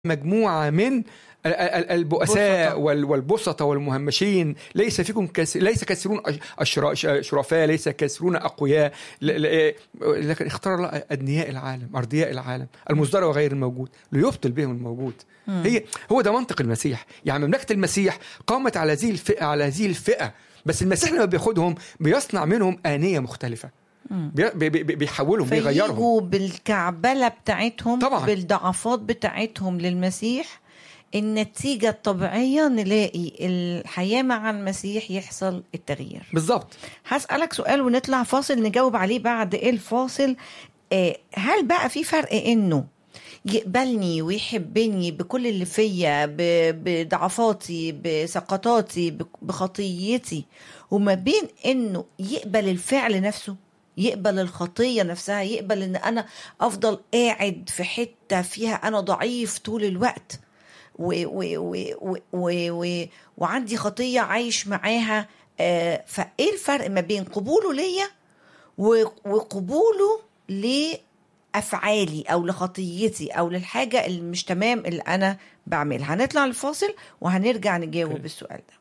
مجموعة من ال- ال- البؤساء بسطة. وال- والبسطة والمهمشين ليس فيكم كس... ليس كثيرون أش- أشرا... ش- شرفاء ليس كثيرون أقوياء ل... ل... لكن اختار الله أدنياء العالم أرضياء العالم المصدر وغير الموجود ليبطل بهم الموجود هي هو ده منطق المسيح يعني مملكة المسيح قامت على هذه الفئة على هذه الفئة بس المسيح لما بياخدهم بيصنع منهم آنية مختلفة بي... بي... بي... بيحولهم بيغيرهم فيجوا بالكعبله بتاعتهم طبعاً. بالضعفات بتاعتهم للمسيح النتيجه الطبيعيه نلاقي الحياه مع المسيح يحصل التغيير بالظبط هسألك سؤال ونطلع فاصل نجاوب عليه بعد الفاصل آه، هل بقى في فرق انه يقبلني ويحبني بكل اللي فيا ب- بضعفاتي بسقطاتي ب- بخطيتي وما بين انه يقبل الفعل نفسه يقبل الخطية نفسها يقبل ان انا افضل قاعد في حتة فيها انا ضعيف طول الوقت و و و و و و وعندي خطية عايش معاها آه، فايه الفرق ما بين قبوله ليا و- وقبوله لافعالي او لخطيتي او للحاجه اللي مش تمام اللي انا بعملها هنطلع الفاصل وهنرجع نجاوب أوكي. السؤال ده